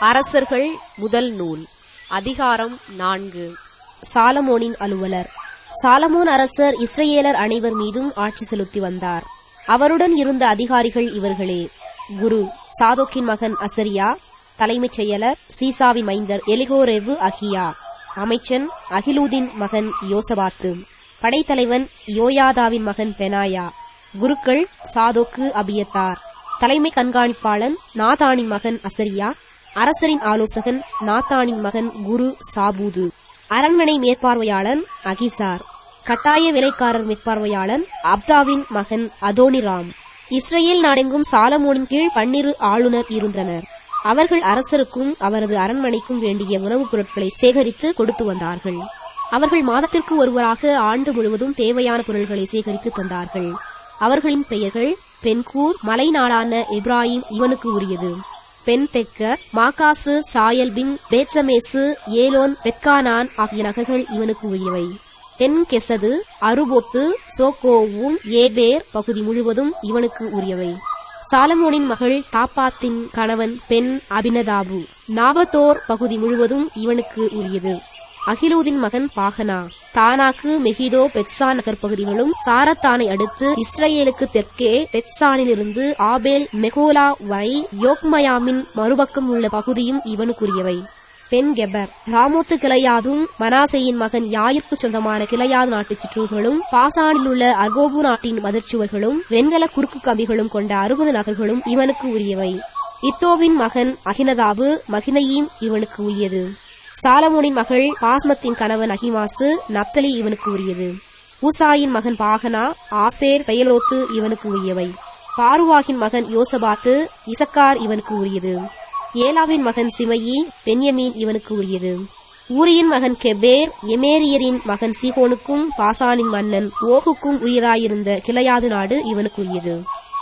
அரசர்கள் முதல் நூல் அதிகாரம் நான்கு சாலமோனின் அலுவலர் சாலமோன் அரசர் இஸ்ரேலர் அனைவர் மீதும் ஆட்சி செலுத்தி வந்தார் அவருடன் இருந்த அதிகாரிகள் இவர்களே குரு சாதோக்கின் மகன் அசரியா தலைமைச் செயலர் சீசாவின் மைந்தர் எலிகோரெவு அகியா அமைச்சன் அகிலூதின் மகன் யோசபாத்து படைத்தலைவன் யோயாதாவின் மகன் பெனாயா குருக்கள் சாதோக்கு அபியத்தார் தலைமை கண்காணிப்பாளன் நாதானின் மகன் அசரியா அரசரின் ஆலோசகன் நாத்தானின் மகன் குரு சாபூது அரண்மனை மேற்பார்வையாளன் அகிசார் கட்டாய வேலைக்காரர் மேற்பார்வையாளன் அப்தாவின் மகன் அதோனிராம் இஸ்ரேல் நாடெங்கும் சாலமோனின் கீழ் பன்னிரு ஆளுநர் இருந்தனர் அவர்கள் அரசருக்கும் அவரது அரண்மனைக்கும் வேண்டிய உணவுப் பொருட்களை சேகரித்து கொடுத்து வந்தார்கள் அவர்கள் மாதத்திற்கு ஒருவராக ஆண்டு முழுவதும் தேவையான பொருள்களை சேகரித்து தந்தார்கள் அவர்களின் பெயர்கள் பென்கூர் மலைநாடான இப்ராஹிம் இவனுக்கு உரியது பென் தெக்க மாகாசு சாயல்பின் பேட்சமேசு ஏலோன் பெட்கானான் ஆகிய நகர்கள் இவனுக்கு உரியவை பென் கெசது அருபொத்து சோகோவும் ஏபேர் பகுதி முழுவதும் இவனுக்கு உரியவை சாலமோனின் மகள் தாப்பாத்தின் கணவன் பெண் அபினதாபு நாபத்தோர் பகுதி முழுவதும் இவனுக்கு உரியது அகிலூதின் மகன் பாகனா தானாக்கு மெகிதோ பெட்சா நகர் பகுதிகளும் சாரத்தானை அடுத்து இஸ்ரேலுக்கு தெற்கே பெட்சானிலிருந்து ஆபேல் மெகோலா வரை யோக்மயாமின் மறுபக்கம் உள்ள பகுதியும் இவனுக்குரியவை பெண் கெபர் ராமோத்து கிளையாதும் மனாசையின் மகன் யாயிற்கு சொந்தமான கிளையாது நாட்டு சிற்றூர்களும் பாசானில் உள்ள அகோபு நாட்டின் மதிர்ச்சுவர்களும் வெண்கல குறுக்கு கம்பிகளும் கொண்ட அறுபது நகர்களும் இவனுக்கு உரியவை இத்தோவின் மகன் அகினதாபு மகினையும் இவனுக்கு உரியது சாலமோனின் மகள் பாஸ்மத்தின் கணவன் அகிமாசு நப்தலி இவனுக்கு உரியது ஊசாயின் மகன் பாகனா ஆசேர் பெயலோத்து இவனுக்கு உரியவை பாருவாகின் மகன் யோசபாத்து இசக்கார் இவனுக்கு உரியது ஏலாவின் மகன் சிமையி பென்யமீன் இவனுக்கு உரியது ஊரியின் மகன் கெபேர் எமேரியரின் மகன் சீகோனுக்கும் பாசானின் மன்னன் ஓகுக்கும் உரியதாயிருந்த கிளையாது நாடு இவனுக்குரியது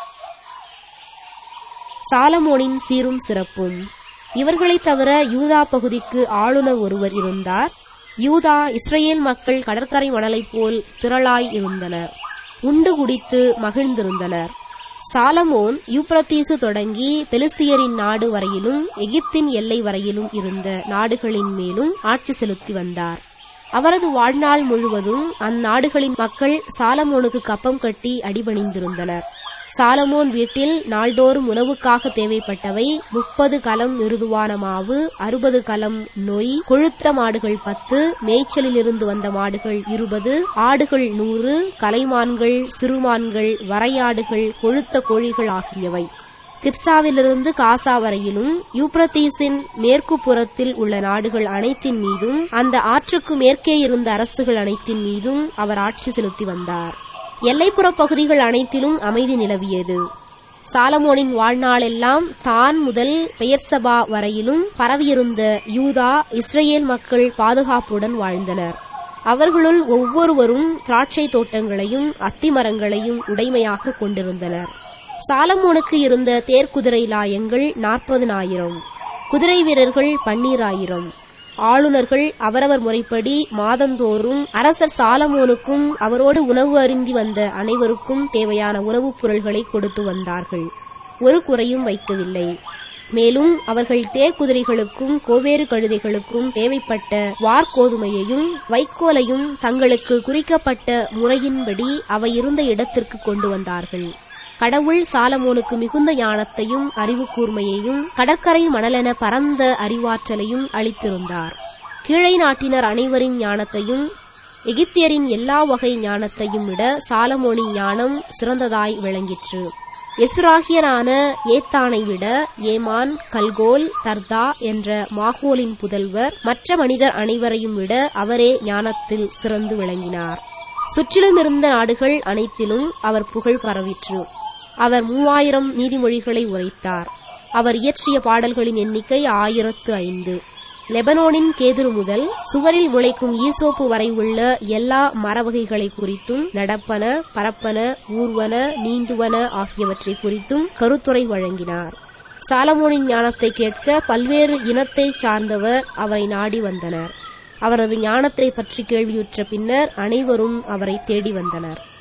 சாலமோனின் சீரும் சிறப்பும் இவர்களைத் தவிர யூதா பகுதிக்கு ஆளுநர் ஒருவர் இருந்தார் யூதா இஸ்ரேல் மக்கள் கடற்கரை மணலைப் போல் திரளாய் இருந்தனர் உண்டு குடித்து மகிழ்ந்திருந்தனர் சாலமோன் யூப்ரத்தீசு தொடங்கி பெலிஸ்தியரின் நாடு வரையிலும் எகிப்தின் எல்லை வரையிலும் இருந்த நாடுகளின் மேலும் ஆட்சி செலுத்தி வந்தார் அவரது வாழ்நாள் முழுவதும் அந்நாடுகளின் மக்கள் சாலமோனுக்கு கப்பம் கட்டி அடிபணிந்திருந்தனர் சாலமோன் வீட்டில் நாள்தோறும் உணவுக்காக தேவைப்பட்டவை முப்பது கலம் மிருதுவான மாவு அறுபது கலம் நொய் கொழுத்த மாடுகள் பத்து மேய்ச்சலிலிருந்து வந்த மாடுகள் இருபது ஆடுகள் நூறு கலைமான்கள் சிறுமான்கள் வரையாடுகள் கொழுத்த கோழிகள் ஆகியவை திப்சாவிலிருந்து காசா வரையிலும் யூப்ரத்தீஸின் மேற்கு புறத்தில் உள்ள நாடுகள் அனைத்தின் மீதும் அந்த ஆற்றுக்கு மேற்கே இருந்த அரசுகள் அனைத்தின் மீதும் அவர் ஆட்சி செலுத்தி வந்தார் எல்லைப்புற பகுதிகள் அனைத்திலும் அமைதி நிலவியது சாலமோனின் வாழ்நாளெல்லாம் தான் முதல் பெயர்சபா வரையிலும் பரவியிருந்த யூதா இஸ்ரேல் மக்கள் பாதுகாப்புடன் வாழ்ந்தனர் அவர்களுள் ஒவ்வொருவரும் திராட்சை தோட்டங்களையும் அத்திமரங்களையும் உடைமையாக கொண்டிருந்தனர் சாலமோனுக்கு இருந்த தேர்க்குதிரை லாயங்கள் நாற்பதனாயிரம் குதிரை வீரர்கள் பன்னீராயிரம் ஆளுநர்கள் அவரவர் முறைப்படி மாதந்தோறும் அரசர் சாலமோனுக்கும் அவரோடு உணவு அருந்தி வந்த அனைவருக்கும் தேவையான உணவுப் பொருள்களை கொடுத்து வந்தார்கள் ஒரு குறையும் வைக்கவில்லை மேலும் அவர்கள் தேர்க்குதிரைகளுக்கும் கோவேறு கழுதைகளுக்கும் தேவைப்பட்ட வார்கோதுமையையும் வைக்கோலையும் தங்களுக்கு குறிக்கப்பட்ட முறையின்படி அவை இருந்த இடத்திற்கு கொண்டு வந்தார்கள் கடவுள் சாலமோனுக்கு மிகுந்த ஞானத்தையும் அறிவு கூர்மையையும் கடற்கரை மணலென பரந்த அறிவாற்றலையும் அளித்திருந்தார் கீழை நாட்டினர் அனைவரின் ஞானத்தையும் எகிப்தியரின் எல்லா வகை ஞானத்தையும் விட சாலமோனின் ஞானம் சிறந்ததாய் விளங்கிற்று எசுராகியரான ஏத்தானை விட ஏமான் கல்கோல் தர்தா என்ற மாகோலின் புதல்வர் மற்ற மனிதர் அனைவரையும் விட அவரே ஞானத்தில் சிறந்து விளங்கினார் சுற்றிலும் இருந்த நாடுகள் அனைத்திலும் அவர் புகழ் பரவிற்று அவர் மூவாயிரம் நீதிமொழிகளை உரைத்தார் அவர் இயற்றிய பாடல்களின் எண்ணிக்கை ஆயிரத்து ஐந்து லெபனோனின் கேதுரு முதல் சுவரில் முளைக்கும் ஈசோப்பு வரை உள்ள எல்லா மரவகைகளை குறித்தும் நடப்பன பரப்பன ஊர்வன நீந்துவன ஆகியவற்றை குறித்தும் கருத்துரை வழங்கினார் சாலமோனின் ஞானத்தை கேட்க பல்வேறு இனத்தைச் சார்ந்தவர் அவரை நாடி வந்தனர் அவரது ஞானத்தை பற்றி கேள்வியுற்ற பின்னர் அனைவரும் அவரை தேடி வந்தனர்